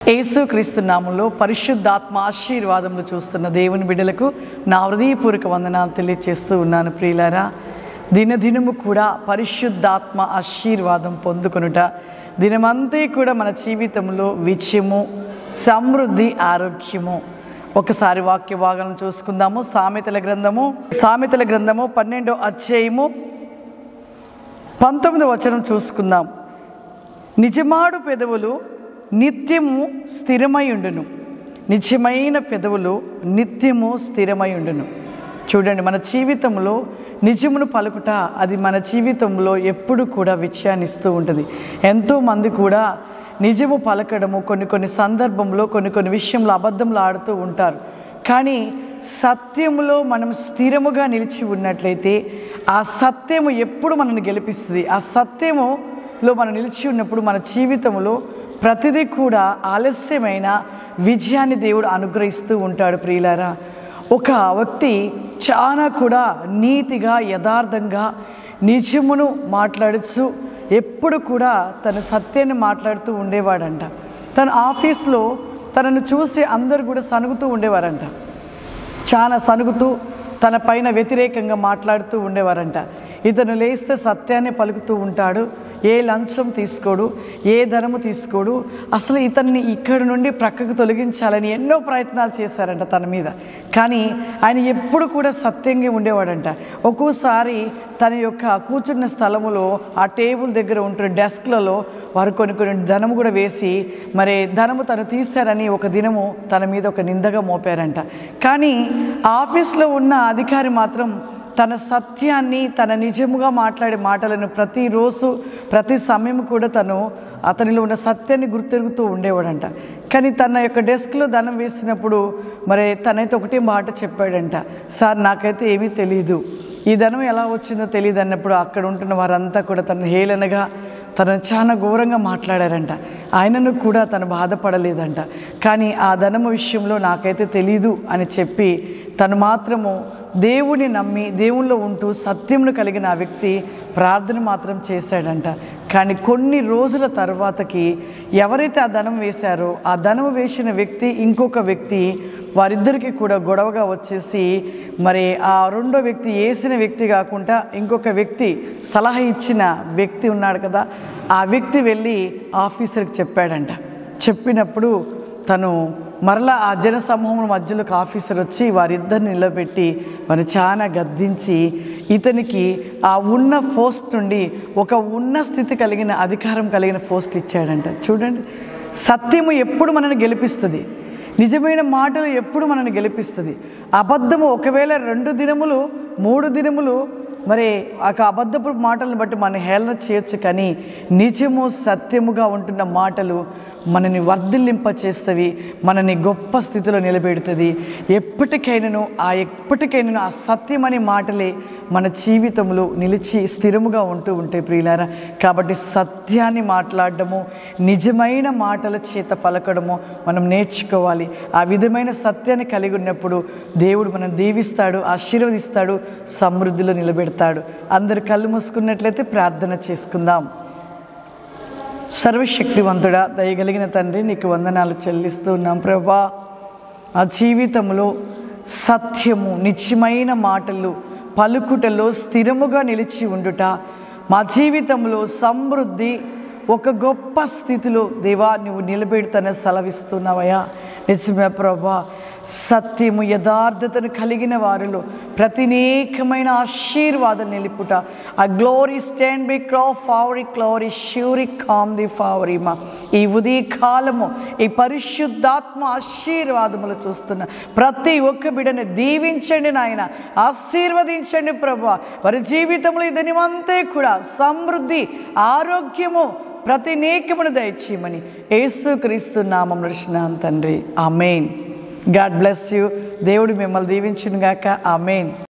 యేసుక్రీస్తు నామంలో పరిశుద్ధాత్మ ఆశీర్వాదములు చూస్తున్న దేవుని బిడ్డలకు నా హృదయపూర్వక వందనాలు తెలియచేస్తూ ఉన్నాను ప్రియులారా దినదినము కూడా పరిశుద్ధాత్మ ఆశీర్వాదం పొందుకొనుట దినమంతా కూడా మన జీవితంలో విజయము సమృద్ధి ఆరోగ్యము ఒకసారి వాక్య భాగాలను చూసుకుందాము సామెతల గ్రంథము సామెతల గ్రంథము పన్నెండో అధ్యాయము పంతొమ్మిది వచనం చూసుకుందాం నిజమాడు పెదవులు నిత్యము స్థిరమై ఉండును నిజమైన పెదవులు నిత్యము స్థిరమై ఉండును చూడండి మన జీవితంలో నిజమును పలుకుట అది మన జీవితంలో ఎప్పుడు కూడా విజయాన్ని ఇస్తూ ఉంటుంది ఎంతోమంది కూడా నిజము పలకడము కొన్ని కొన్ని సందర్భంలో కొన్ని కొన్ని విషయంలో అబద్ధంలో ఆడుతూ ఉంటారు కానీ సత్యములో మనం స్థిరముగా నిలిచి ఉన్నట్లయితే ఆ సత్యము ఎప్పుడు మనల్ని గెలిపిస్తుంది ఆ సత్యములో మనం నిలిచి ఉన్నప్పుడు మన జీవితంలో ప్రతిదీ కూడా ఆలస్యమైన విజయాన్ని దేవుడు అనుగ్రహిస్తూ ఉంటాడు ప్రియులారా ఒక వ్యక్తి చాలా కూడా నీతిగా యథార్థంగా నిజమును మాట్లాడుచు ఎప్పుడు కూడా తన సత్యాన్ని మాట్లాడుతూ ఉండేవాడంట తన ఆఫీస్లో తనను చూసి అందరు కూడా సనుగుతూ ఉండేవారంట చాలా సనుగుతూ తన పైన వ్యతిరేకంగా మాట్లాడుతూ ఉండేవారంట ఇతను లేస్తే సత్యాన్ని పలుకుతూ ఉంటాడు ఏ లంచం తీసుకోడు ఏ ధనము తీసుకోడు అసలు ఇతన్ని ఇక్కడి నుండి ప్రక్కకు తొలగించాలని ఎన్నో ప్రయత్నాలు చేశారంట తన మీద కానీ ఆయన ఎప్పుడు కూడా సత్యంగా ఉండేవాడంట ఒక్కోసారి తన యొక్క కూర్చున్న స్థలములో ఆ టేబుల్ దగ్గర ఉంటున్న డెస్క్లలో వారు కొన్ని కొన్ని ధనము కూడా వేసి మరి ధనము తను తీశారని ఒక దినము తన మీద ఒక నిందగా మోపారంట కానీ ఆఫీస్లో ఉన్న అధికారి మాత్రం తన సత్యాన్ని తన నిజముగా మాట్లాడే మాటలను ప్రతిరోజు ప్రతి సమయం కూడా తను అతనిలో ఉన్న సత్యాన్ని గుర్తెరుగుతూ ఉండేవాడంట కానీ తన యొక్క డెస్క్లో ధనం వేసినప్పుడు మరి తనైతే ఒకటే మాట చెప్పాడంట సార్ నాకైతే ఏమీ తెలియదు ఈ ధనం ఎలా వచ్చిందో తెలియదు అన్నప్పుడు అక్కడ ఉంటున్న వారంతా కూడా తను హేళనగా తను చాలా ఘోరంగా మాట్లాడారంట ఆయనను కూడా తను బాధపడలేదంట కానీ ఆ ధనము విషయంలో నాకైతే తెలీదు అని చెప్పి తను మాత్రము దేవుని నమ్మి దేవుల్లో ఉంటూ సత్యమును కలిగిన ఆ వ్యక్తి ప్రార్థన మాత్రం చేశాడంట కానీ కొన్ని రోజుల తర్వాతకి ఎవరైతే ఆ ధనం వేశారో ఆ ధనం వేసిన వ్యక్తి ఇంకొక వ్యక్తి వారిద్దరికి కూడా గొడవగా వచ్చేసి మరి ఆ రెండో వ్యక్తి వేసిన వ్యక్తి కాకుండా ఇంకొక వ్యక్తి సలహా ఇచ్చిన వ్యక్తి ఉన్నాడు కదా ఆ వ్యక్తి వెళ్ళి ఆఫీసర్కి చెప్పాడంట చెప్పినప్పుడు తను మరలా ఆ జన సమూహం మధ్యలోకి ఆఫీసర్ వచ్చి వారిద్దరిని నిలబెట్టి వారిని చాలా గద్దించి ఇతనికి ఆ ఉన్న పోస్ట్ నుండి ఒక ఉన్న స్థితి కలిగిన అధికారం కలిగిన పోస్ట్ ఇచ్చాడంట చూడండి సత్యము ఎప్పుడు మనల్ని గెలిపిస్తుంది నిజమైన మాటలు ఎప్పుడు మనల్ని గెలిపిస్తుంది అబద్ధము ఒకవేళ రెండు దినములు మూడు దినములు మరి ఆ అబద్ధపు మాటలను బట్టి మనం హేళన చేయొచ్చు కానీ నిజము సత్యముగా ఉంటున్న మాటలు మనని వర్ధిల్లింప చేస్తవి మనని గొప్ప స్థితిలో నిలబెడుతుంది ఎప్పటికైనాను ఆ ఎప్పటికైనాను ఆ సత్యమనే మాటలే మన జీవితంలో నిలిచి స్థిరముగా ఉంటూ ఉంటాయి ప్రియులారా కాబట్టి సత్యాన్ని మాట్లాడడము నిజమైన మాటల చేత పలకడము మనం నేర్చుకోవాలి ఆ విధమైన సత్యాన్ని కలిగి ఉన్నప్పుడు దేవుడు మనం దీవిస్తాడు ఆశీర్వదిస్తాడు సమృద్ధిలో నిలబెడతాడు అందరు కళ్ళు మూసుకున్నట్లయితే ప్రార్థన చేసుకుందాం సర్వశక్తివంతుడా దయగలిగిన తండ్రి నీకు వందనాలు చెల్లిస్తూ ఉన్నాం ప్రభా ఆ జీవితంలో సత్యము నిత్యమైన మాటలు పలుకుటలో స్థిరముగా నిలిచి ఉండుట మా జీవితంలో సమృద్ధి ఒక గొప్ప స్థితిలో దేవా నువ్వు నిలబెడతానే సెలవిస్తున్నావయ్యా నిజమే ప్రభా సత్యము యథార్థతను కలిగిన వారిలో ప్రతినేకమైన ఆశీర్వాదం నిలుపుట ఆ గ్లోరీ స్టాండ్ బి క్రో ఫావరీ క్లోరీ ష్యూరి కామ్ ది ఫావరీ మా ఈ ఉదయ కాలము ఈ పరిశుద్ధాత్మ ఆశీర్వాదములు చూస్తున్న ప్రతి ఒక్క బిడ్డని దీవించండి నాయన ఆశీర్వదించండి ప్రభా వారి జీవితంలో ఈ దినమంతే కూడా సమృద్ధి ఆరోగ్యము ప్రతి నేకమును దయచేయమని యేసు క్రీస్తు నామం నడిచిన తండ్రి ఆమెన్ గాడ్ బ్లెస్ యూ దేవుడు మిమ్మల్ని దీవించును గాక ఆమెన్